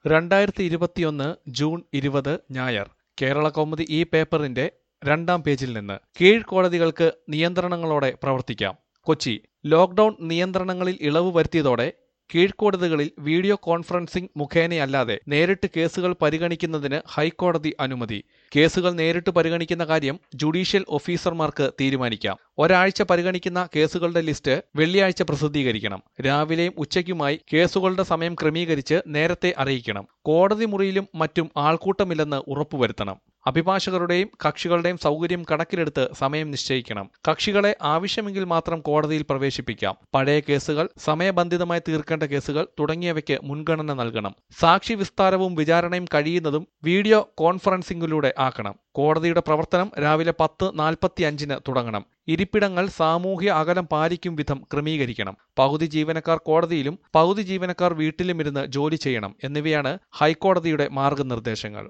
രണ്ടായിരത്തി ഇരുപത്തിയൊന്ന് ജൂൺ ഇരുപത് ഞായർ കേരള കൗമുദി ഈ പേപ്പറിന്റെ രണ്ടാം പേജിൽ നിന്ന് കീഴ്ക്കോടതികൾക്ക് നിയന്ത്രണങ്ങളോടെ പ്രവർത്തിക്കാം കൊച്ചി ലോക്ഡൌൺ നിയന്ത്രണങ്ങളിൽ ഇളവ് വരുത്തിയതോടെ കീഴ്ക്കോടതികളിൽ വീഡിയോ കോൺഫറൻസിംഗ് മുഖേനയല്ലാതെ നേരിട്ട് കേസുകൾ പരിഗണിക്കുന്നതിന് ഹൈക്കോടതി അനുമതി കേസുകൾ നേരിട്ട് പരിഗണിക്കുന്ന കാര്യം ജുഡീഷ്യൽ ഓഫീസർമാർക്ക് തീരുമാനിക്കാം ഒരാഴ്ച പരിഗണിക്കുന്ന കേസുകളുടെ ലിസ്റ്റ് വെള്ളിയാഴ്ച പ്രസിദ്ധീകരിക്കണം രാവിലെയും ഉച്ചയ്ക്കുമായി കേസുകളുടെ സമയം ക്രമീകരിച്ച് നേരത്തെ അറിയിക്കണം കോടതി മുറിയിലും മറ്റും ആൾക്കൂട്ടമില്ലെന്ന് ഉറപ്പുവരുത്തണം അഭിഭാഷകരുടെയും കക്ഷികളുടെയും സൗകര്യം കണക്കിലെടുത്ത് സമയം നിശ്ചയിക്കണം കക്ഷികളെ ആവശ്യമെങ്കിൽ മാത്രം കോടതിയിൽ പ്രവേശിപ്പിക്കാം പഴയ കേസുകൾ സമയബന്ധിതമായി തീർക്കേണ്ട കേസുകൾ തുടങ്ങിയവയ്ക്ക് മുൻഗണന നൽകണം സാക്ഷി വിസ്താരവും വിചാരണയും കഴിയുന്നതും വീഡിയോ കോൺഫറൻസിംഗിലൂടെ ആക്കണം കോടതിയുടെ പ്രവർത്തനം രാവിലെ പത്ത് നാൽപ്പത്തി അഞ്ചിന് തുടങ്ങണം ഇരിപ്പിടങ്ങൾ സാമൂഹ്യ അകലം പാലിക്കും വിധം ക്രമീകരിക്കണം പകുതി ജീവനക്കാർ കോടതിയിലും പകുതി ജീവനക്കാർ വീട്ടിലുമിരുന്ന് ജോലി ചെയ്യണം എന്നിവയാണ് ഹൈക്കോടതിയുടെ മാർഗനിർദ്ദേശങ്ങൾ